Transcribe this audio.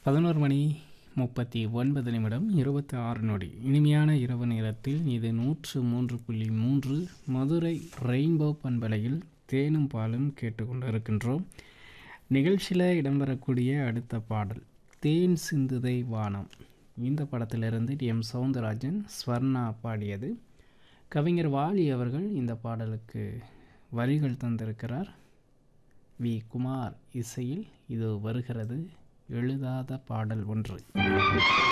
பதினோரு மணி முப்பத்தி ஒன்பது நிமிடம் இருபத்தி ஆறு நொடி இனிமையான இரவு நேரத்தில் இது நூற்று மூன்று புள்ளி மூன்று மதுரை ரெயின்போ பண்பலையில் தேனும் பாலும் கேட்டுக்கொண்டிருக்கின்றோம் நிகழ்ச்சியில் இடம்பெறக்கூடிய அடுத்த பாடல் தேன் சிந்துதை வானம் இந்த படத்திலிருந்து டி எம் சவுந்தரராஜன் ஸ்வர்ணா பாடியது கவிஞர் வாலி அவர்கள் இந்த பாடலுக்கு வரிகள் தந்திருக்கிறார் வி குமார் இசையில் இது வருகிறது எழுதாத பாடல் ஒன்று